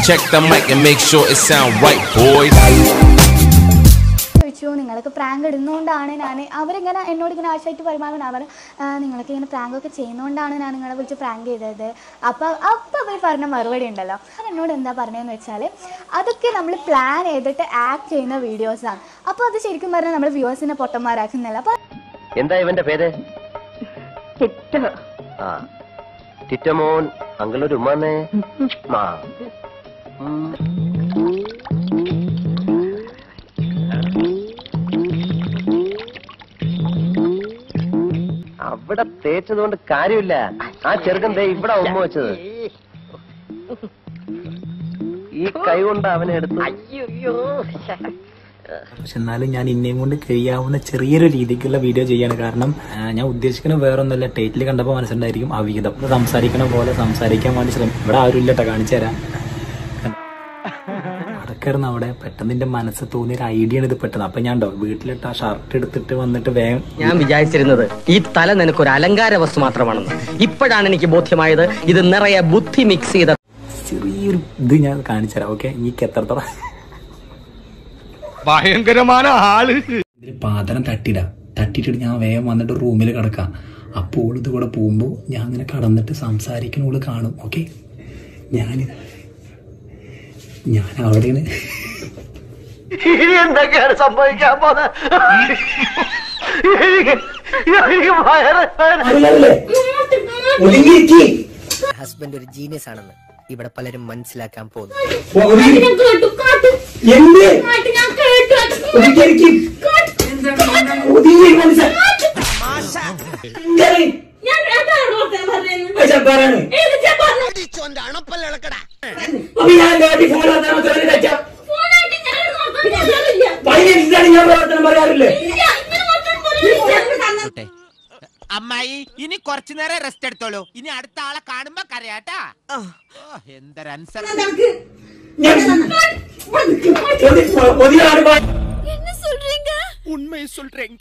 Check the mic and make sure it sound right, boys. ചോദിച്ചു നിങ്ങൾക്ക് prank ഇടുന്നതുകൊണ്ടാണ് ഞാൻ അവരിങ്ങനെ എന്നോട് ഇങ്ങനെ ആശയമായിട്ട് പെരുമാറുമ്പോൾ ഞാൻ പറഞ്ഞു "ആ, നിങ്ങളൊക്കെ ഇങ്ങനെ പ്രാങ്ക് ഒക്കെ ചെയ്യുന്നതുകൊണ്ടാണ് ഞാൻ നിങ്ങളെ വിളിച്ച് പ്രാങ്ക് ചെയ്തത് അപ്പോൾ അപ്പോൾ അവർ പറഞ്ഞ മറുപടി ഉണ്ടല്ലോ അവർ എന്നോട് എന്താ പറഞ്ഞതെന്ന് വെച്ചാൽ അതൊക്കെ നമ്മൾ പ്ലാൻ ചെയ്തിട്ട് ആക്ട് ചെയ്യുന്ന വീഡിയോസാണ് അപ്പോൾ അത് ശരിക്കും പറഞ്ഞാൽ നമ്മൾ വ്യൂവേഴ്സിനെ പൊട്ടന്മാരാക്കുന്നില്ല അപ്പോൾ എന്താ ഇവന്റെ പേര് ആ ടിറ്റമോൻ അങ്കിളൊരു ഉമ്മാന്നേ ആ ഉം. അവിടെ തേച്ചത് കൊണ്ട് കാര്യമില്ല ആ ചെറുക്കൻ ദേ ഇവിടെ ഉമ്മ വെച്ചത് ഈ കൈ കൊണ്ട് അവനെ എടുത്തു പക്ഷെ എന്നാലും ഞാൻ ഇന്നേം കൊണ്ട് കഴിയാവുന്ന ചെറിയൊരു രീതിക്കുള്ള വീഡിയോ ചെയ്യാണ് കാരണം ആ, ഞാൻ ഉദ്ദേശിക്കുന്ന വേറൊന്നുമില്ല ടൈറ്റിൽ കണ്ടപ്പോൾ മനസ്സിലായിരിക്കും അവിഹിതം ഇത് സംസാരിക്കണ പോലെ സംസാരിക്കാൻ വേണ്ടി ശ്രമിക്കും ഇവിടെ ആരും ഇല്ലട്ടോ കാണിച്ചു തരാം അടക്കായിരുന്നു അവിടെ പെട്ടെന്ന് എന്റെ മനസ്സ് തോന്നിയ ഒരു ഐഡിയ ആണ് ഇത് പെട്ടെന്ന് അപ്പൊ ഞാൻ ഉണ്ടോ വീട്ടിലിട്ട് ആ ഷർട്ട് എടുത്തിട്ട് വന്നിട്ട് വേഗം ഞാൻ വിചാരിച്ചിരുന്നത് ഈ തല നിനക്കൊരു അലങ്കാര വസ്തു മാത്രമാണെന്ന് ഇപ്പോഴാണ് എനിക്ക് ബോധ്യമായത് ഇത് നിറയെ ബുദ്ധി മിക്സ് ചെയ്ത ചെറിയൊരു ഇത് ഞാൻ കാണിച്ചു തരാം ഓക്കെ ഈ എത്രത്തോളം ഭയങ്കരമായ ആള് ഇതിൽ പാത്രം തട്ടിടാം തട്ടിയിട്ടിട്ട് ഞാൻ വേഗം വന്നിട്ട് റൂമിൽ കിടക്കാം അപ്പോൾ ഓൾ ഇത് കൂടെ പോകുമ്പോൾ ഞാൻ അങ്ങനെ കടന്നിട്ട് സംസാരിക്കണ ഓള് കാണും ഓക്കെ ഞാൻ ഞാൻ അവിടെയാണ് ഇനി എന്തൊക്കെയാണ് സംഭവിക്കാൻ പോകുന്നത് എനിക്ക് എനിക്ക് വയറ് ഹസ്ബൻഡ് ഒരു ജീനിയസ് ആണെന്ന് ഇവിടെ പലരും മനസ്സിലാക്കാൻ പോകുന്നു അമ്മായി ഇനി കുറച്ചു നേരം റെസ്റ്റ് എടുത്തോളൂ ഇനി അടുത്ത ആളെ കാണുമ്പോ കരയാട്ടാ ഓ, എന്തൊരൻസർ ഉണ്മയെ சொல்றேங்க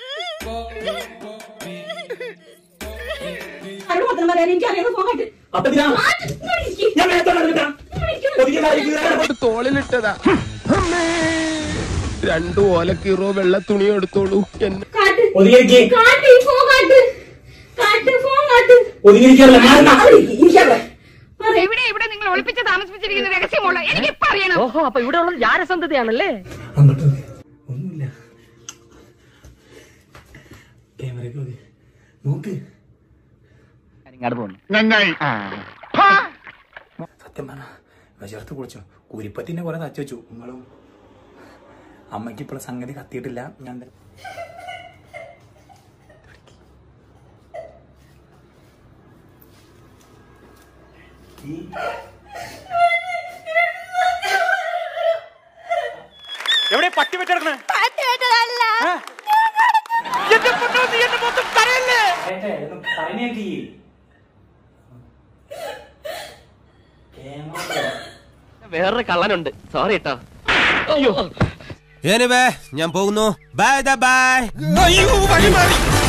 തോളിലിട്ടതാ അമ്മേ. രണ്ടു ഓലക്കീറോ വെള്ള തുണി എടുത്തോളൂ എന്നെ ഇവിടെ ഇവിടെ നിങ്ങൾ ഒളിപ്പിച്ച് താമസിപ്പിച്ചിരിക്കുന്ന രഹസ്യമുള്ള എനിക്ക് പറയണം ഓഹോ അപ്പൊ ഇവിടെ ഉള്ളത് ജാരസന്ധതയാണല്ലേ അങ്ങോട്ട് നോക്ക്. ഒന്നുമില്ല ക്യാമറയ്ക്ക് നോക്ക്. നോക്ക് നന്നായി സത്യം പറഞ്ഞ വിശർത്ത് കുളിച്ചു കുരിപ്പത്തിന്റെ കുറെ തച്ചു വെച്ചു നിങ്ങളും അമ്മയ്ക്ക് ഇപ്പോൾ സംഗതി കത്തിയിട്ടില്ല ഞാൻ ദേ- എവിടെ പട്ടി വെച്ചെടുക്കണേ എന്റെ പൊന്നോ നീ എന്റെ മൊത്തം കരയല്ലേ വേറൊരു കള്ളനുണ്ട് സോറി കേട്ടോ അയ്യോ ഞാൻ പോകുന്നു ബൈ ബൈ അയ്യോ വഴി മാറി